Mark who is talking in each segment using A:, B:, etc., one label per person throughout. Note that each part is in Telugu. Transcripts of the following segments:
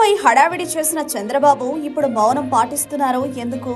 A: పొత్తుపై హడావిడి చేసిన చంద్రబాబు ఇప్పుడు మౌనం పాటిస్తున్నారు ఎందుకు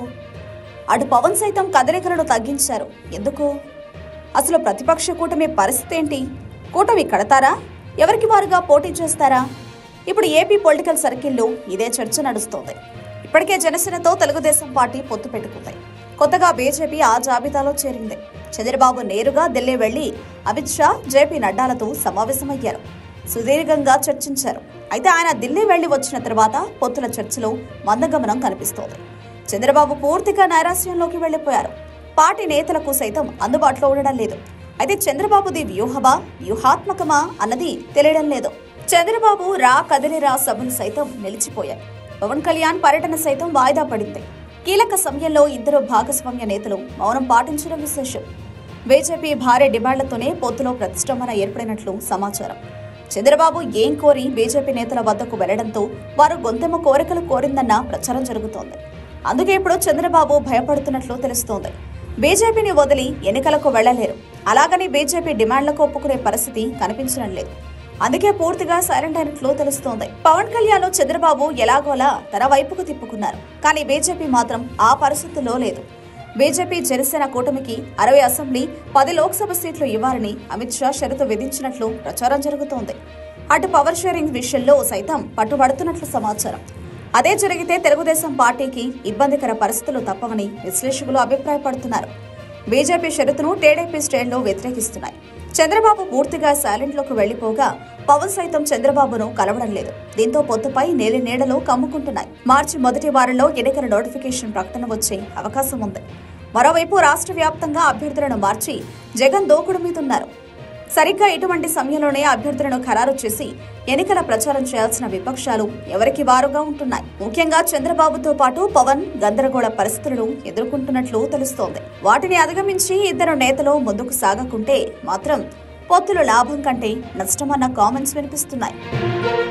A: అటు పవన్ సైతం కదలికలను తగ్గించారు ఎందుకు అసలు ప్రతిపక్ష కూటమి పరిస్థితి ఏంటి కూటమి కడతారా ఎవరికి వారుగా పోటీ చేస్తారా ఇప్పుడు ఏపీ పొలిటికల్ సర్కిల్లో ఇదే చర్చ నడుస్తోంది ఇప్పటికే జనసేనతో తెలుగుదేశం పార్టీ పొత్తు పెట్టుకుంది కొత్తగా బీజేపీ ఆ జాబితాలో చేరింది చంద్రబాబు నేరుగా ఢిల్లీ వెళ్లి అమిత్ షా జేపీ నడ్డాలతో సమావేశమయ్యారు సుదీర్ఘంగా చర్చించారు అయితే ఆయన ఢిల్లీ వెళ్లి వచ్చిన తర్వాత పొత్తుల చర్చలో మందగమనం కనిపిస్తోంది చంద్రబాబు పూర్తిగా నైరాశ్యంలోకి వెళ్లిపోయారు పార్టీ నేతలకు సైతం అందుబాటులో ఉండడం లేదు అయితే చంద్రబాబుది వ్యూహమా వ్యూహాత్మకమా అన్నది తెలియడం లేదు చంద్రబాబు రా కదిలిరా సభలు సైతం నిలిచిపోయాయి పవన్ కళ్యాణ్ పర్యటన సైతం వాయిదా పడింది కీలక సమయంలో ఇద్దరు భాగస్వామ్య నేతలు మౌనం పాటించడం విశేషం బీజేపీ భారీ డిమాండ్లతోనే పొత్తులో ప్రతిష్టంభన ఏర్పడినట్లు సమాచారం చంద్రబాబు ఏం కోరి బీజేపీ నేతల వద్దకు వెళ్లడంతో వారు గొంతెమ్మ కోరికలు కోరిందన్న ప్రచారం జరుగుతోంది అందుకే ఇప్పుడు చంద్రబాబు భయపడుతున్నట్లు తెలుస్తోంది బీజేపీని వదిలి ఎన్నికలకు వెళ్లలేరు అలాగని బీజేపీ డిమాండ్లకు ఒప్పుకునే పరిస్థితి కనిపించడం లేదు అందుకే పూర్తిగా సైలెంట్ అయినట్లు తెలుస్తోంది పవన్ కళ్యాణ్ చంద్రబాబు ఎలాగోలా తన వైపుకు తిప్పుకున్నారు కానీ బీజేపీ మాత్రం ఆ పరిస్థితుల్లో లేదు బీజేపీ జనసేన కూటమికి అరవై అసెంబ్లీ పది లోక్సభ సీట్లు ఇవ్వాలని అమిత్ షా షరతు విధించినట్లు ప్రచారం జరుగుతోంది అటు పవర్ షేరింగ్ విషయంలో సైతం పట్టుబడుతున్నట్లు సమాచారం అదే జరిగితే తెలుగుదేశం పార్టీకి ఇబ్బందికర పరిస్థితులు తప్పవని విశ్లేషకులు అభిప్రాయపడుతున్నారు బీజేపీ షరతును టీడీపీ శ్రేణులు వ్యతిరేకిస్తున్నాయి చంద్రబాబు పూర్తిగా సైలెంట్లోకి వెళ్లిపోగా పవన్ సైతం చంద్రబాబును కలవడం లేదు దీంతో పొత్తుపై నేలి నీడలు కమ్ముకుంటున్నాయి మార్చి మొదటి వారంలో ఎన్నికల నోటిఫికేషన్ ప్రకటన వచ్చే అవకాశం ఉంది మరోవైపు రాష్ట్ర వ్యాప్తంగా అభ్యర్థులను మార్చి జగన్ దూకుడు మీదున్నారు సరిగ్గా ఇటువంటి సమయంలోనే అభ్యర్థులను ఖరారు చేసి ఎన్నికల ప్రచారం చేయాల్సిన విపక్షాలు ఎవరికి వారుగా ఉంటున్నాయి ముఖ్యంగా చంద్రబాబుతో పాటు పవన్ గందరగోళ పరిస్థితులను ఎదుర్కొంటున్నట్లు తెలుస్తోంది వాటిని అధిగమించి ఇద్దరు నేతలు ముందుకు సాగకుంటే మాత్రం పొత్తులు లాభం కంటే నష్టమన్న కామెంట్స్ వినిపిస్తున్నాయి